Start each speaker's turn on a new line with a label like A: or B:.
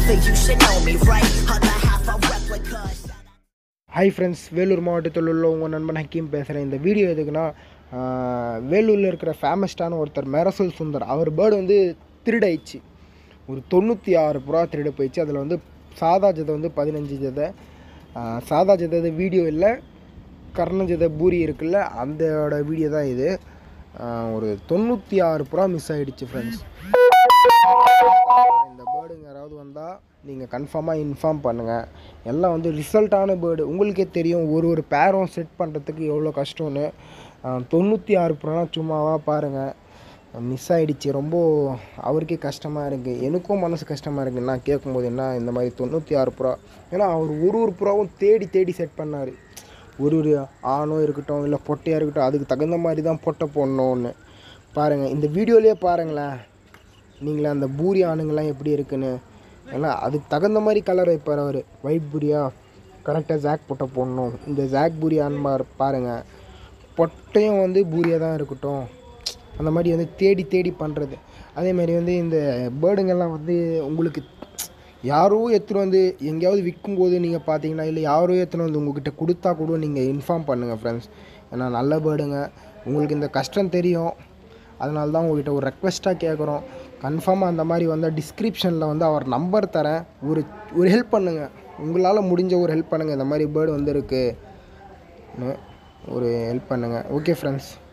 A: think you should know me, right? Other half are replicas.
B: Hi friends Vellore மாவட்டத்தில் உள்ள உங்கள் நண்பன் ஹக்கீம் பேசுகிறேன் இந்த வீடியோ எதுக்குன்னா ஆஹ், வேலூரில் இருக்கிற ஃபேமஸ்டான ஒருத்தர் மெரசல் சுந்தர் அவர் பேர்டு வந்து திருடாயிடுச்சு ஒரு தொண்ணூற்றி ஆறு புறா திருட போயிடுச்சு அதில் வந்து சாதா ஜதை வந்து பதினஞ்சு ஜதை ஆஹ், சாதா ஜதை வீடியோ இல்லை கர்ண ஜதை பூரி இருக்குல்ல அந்தோட வீடியோ தான் இது ஆஹ், ஒரு தொண்ணூற்றி ஆறு புறா மிஸ் ஆகிடுச்சு ஃப்ரெண்ட்ஸ் இந்த பேர்டுங்க யாராவது வந்தால் நீங்கள் கன்ஃபார்மாக இன்ஃபார்ம் பண்ணுங்கள் எல்லாம் வந்து ரிசல்ட்டான பேர்டு உங்களுக்கே தெரியும் ஒரு ஒரு பேரும் செட் பண்ணுறதுக்கு எவ்வளோ கஷ்டம்னு தொண்ணூற்றி ஆறு புறா சும்மாவா பாருங்கள் மிஸ் ஆகிடுச்சு ரொம்ப அவருக்கே கஷ்டமாக இருக்குது எனக்கும் மனசு கஷ்டமாக இருக்குது நான் கேட்கும்போது என்ன இந்த மாதிரி தொண்ணூற்றி ஆறு புறா ஏன்னா அவர் ஒரு ஒரு புறாவும் தேடி தேடி செட் பண்ணார் ஒரு ஒரு ஆணோ இருக்கட்டும் இல்லை பொட்டையாக இருக்கட்டும் அதுக்கு தகுந்த மாதிரி தான் பொட்டை போடணும்னு பாருங்கள் இந்த வீடியோலேயே பாருங்களேன் நீங்களே அந்த பூரி ஆணுங்கெல்லாம் எப்படி இருக்குன்னு ஏன்னா அதுக்கு தகுந்த மாதிரி கலர் வைப்பார் அவர் ஒயிட் பூரியா கரெக்டாக ஜாக் பொட்டை போடணும் இந்த ஜாக் பூரி ஆன்பார் பாருங்கள் பொட்டையும் வந்து பூரியாக தான் இருக்கட்டும் அந்த மாதிரி வந்து தேடி தேடி பண்ணுறது அதே மாதிரி வந்து இந்த பேர்டுங்கெல்லாம் வந்து உங்களுக்கு யாரோ எடுத்துகிட்டு வந்து எங்கேயாவது விற்கும்போது நீங்கள் பார்த்தீங்கன்னா இல்லை யாரோ எடுத்துகிட்டு வந்து உங்ககிட்ட கொடுத்தா கூட நீங்கள் இன்ஃபார்ம் பண்ணுங்கள் ஃப்ரெண்ட்ஸ் ஏன்னா நல்ல பேர்டுங்க உங்களுக்கு இந்த கஷ்டம் தெரியும் அதனால தான் உங்கள்கிட்ட ஒரு ரெக்வெஸ்ட்டாக கேட்குறோம் கன்ஃபார்மாக அந்த மாதிரி வந்தால் டிஸ்கிரிப்ஷனில் வந்து அவர் நம்பர் தரேன் ஒரு ஒரு ஹெல்ப் பண்ணுங்கள் உங்களால் முடிஞ்ச ஒரு ஹெல்ப் பண்ணுங்கள் இந்த மாதிரி பேர்டு வந்திருக்கு ஒரு ஹெல்ப் பண்ணுங்கள் ஓகே ஃப்ரெண்ட்ஸ்